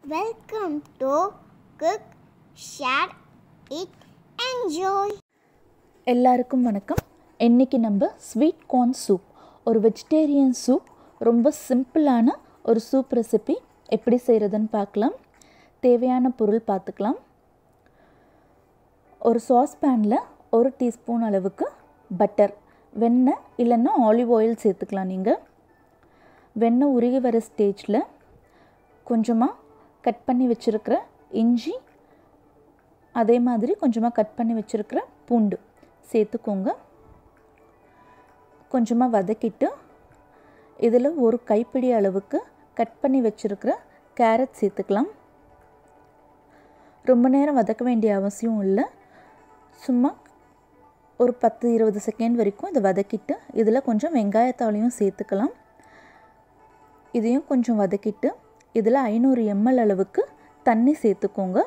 Welcome to Cook, Share, Eat, Enjoy. எல்லாருக்கும் வணக்கம் இன்றைக்கி நம்ம ஸ்வீட் கார்ன் சூப் ஒரு வெஜிடேரியன் சூப் ரொம்ப சிம்பிளான ஒரு சூப் ரெசிபி எப்படி செய்கிறதுன்னு பார்க்கலாம் தேவையான பொருள் பார்த்துக்கலாம் ஒரு சாஸ் பேனில் ஒரு டீஸ்பூன் அளவுக்கு பட்டர் வெண்ணெய் இல்லைன்னா ஆலிவ் ஆயில் சேர்த்துக்கலாம் நீங்கள் வெண்ணெய் உருகி வர ஸ்டேஜில் கொஞ்சமாக கட் பண்ணி வச்சுருக்கிற இஞ்சி அதே மாதிரி கொஞ்சமாக கட் பண்ணி வச்சுருக்கிற பூண்டு சேர்த்துக்கோங்க கொஞ்சமாக வதக்கிட்டு இதில் ஒரு கைப்பிடி அளவுக்கு கட் பண்ணி வச்சுருக்கிற கேரட் சேர்த்துக்கலாம் ரொம்ப நேரம் வதக்க வேண்டிய அவசியம் இல்லை சும்மா ஒரு பத்து இருபது செகண்ட் வரைக்கும் இதை வதக்கிட்டு இதில் கொஞ்சம் வெங்காயத்தாலையும் சேர்த்துக்கலாம் இதையும் கொஞ்சம் வதக்கிட்டு இதில் ஐநூறு எம்எல் அளவுக்கு தண்ணி சேர்த்துக்கோங்க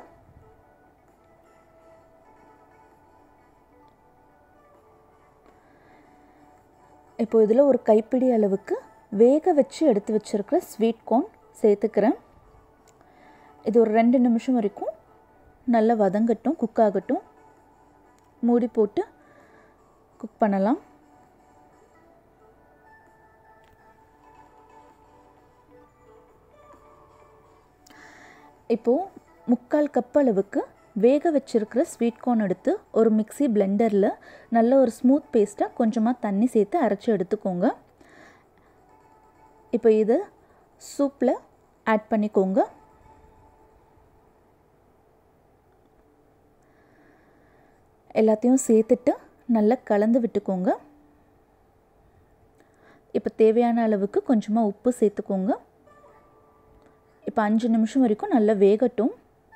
இப்போ இதில் ஒரு கைப்பிடி அளவுக்கு வேக வச்சு எடுத்து வச்சுருக்கிற ஸ்வீட் கார்ன் சேர்த்துக்கிறேன் இது ஒரு ரெண்டு நிமிஷம் வரைக்கும் நல்லா வதங்கட்டும் குக் ஆகட்டும் மூடி போட்டு குக் பண்ணலாம் இப்போது முக்கால் கப் அளவுக்கு வேக வச்சுருக்கிற ஸ்வீட் கார்ன் எடுத்து ஒரு மிக்சி பிளெண்டரில் நல்ல ஒரு ஸ்மூத் பேஸ்ட்டாக கொஞ்சமாக தண்ணி சேர்த்து அரைச்சி எடுத்துக்கோங்க இப்போ இதை சூப்பில் ஆட் பண்ணிக்கோங்க எல்லாத்தையும் சேர்த்துட்டு நல்லா கலந்து விட்டுக்கோங்க இப்போ தேவையான அளவுக்கு கொஞ்சமாக உப்பு சேர்த்துக்கோங்க இப்போ அஞ்சு நிமிஷம் வரைக்கும் நல்லா வேகட்டும்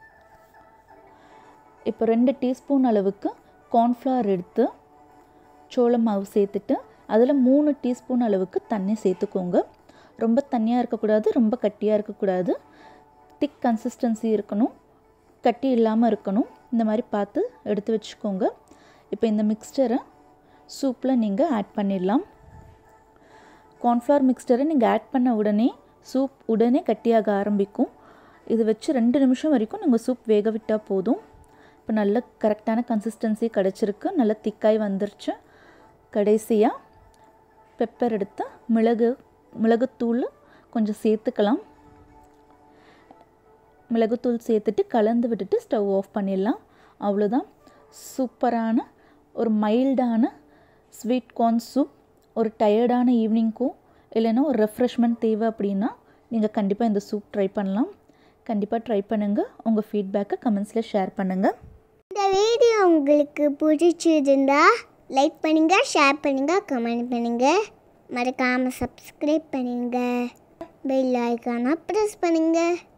இப்போ ரெண்டு டீஸ்பூன் அளவுக்கு கார்ன்ஃப்ளவர் எடுத்து சோள மாவு சேர்த்துட்டு அதில் மூணு டீஸ்பூன் அளவுக்கு தண்ணி சேர்த்துக்கோங்க ரொம்ப தண்ணியாக இருக்கக்கூடாது ரொம்ப கட்டியாக இருக்கக்கூடாது திக் கன்சிஸ்டன்சி இருக்கணும் கட்டி இல்லாமல் இருக்கணும் இந்த மாதிரி பார்த்து எடுத்து வச்சுக்கோங்க இப்போ இந்த மிக்ஸ்டரை சூப்பில் நீங்கள் ஆட் பண்ணிடலாம் கார்ன்ஃப்ளவர் மிக்ஸ்டரை நீங்கள் ஆட் பண்ண உடனே சூப் உடனே கட்டியாக ஆரம்பிக்கும் இது வச்சு ரெண்டு நிமிஷம் வரைக்கும் நீங்கள் சூப் வேக விட்டால் போதும் இப்போ நல்ல கரெக்டான கன்சிஸ்டன்சி கிடச்சிருக்கு நல்ல திக்காய் வந்துருச்சு கடைசியாக பெப்பர் எடுத்து மிளகு மிளகுத்தூள் கொஞ்சம் சேர்த்துக்கலாம் மிளகுத்தூள் சேர்த்துட்டு கலந்து விட்டுட்டு ஸ்டவ் ஆஃப் பண்ணிடலாம் அவ்வளோதான் சூப்பரான ஒரு மைல்டான ஸ்வீட் கார்ன் சூப் ஒரு டயர்டான ஈவினிங்க்கும் இல்லைன்னா ஒரு ரெஃப்ரெஷ்மெண்ட் தேவை அப்படின்னா நீங்கள் கண்டிப்பாக இந்த சூப் ட்ரை பண்ணலாம் கண்டிப்பாக ட்ரை பண்ணுங்கள் உங்கள் ஃபீட்பேக்கை கமெண்ட்ஸில் ஷேர் பண்ணுங்கள் இந்த வீடியோ உங்களுக்கு பிடிச்சிருந்தா லைக் பண்ணுங்க ஷேர் பண்ணுங்க கமெண்ட் பண்ணுங்க மறக்காம சப்ஸ்கிரைப் பண்ணுங்க பெல் ஐக்கானை ப்ரெஸ் பண்ணுங்க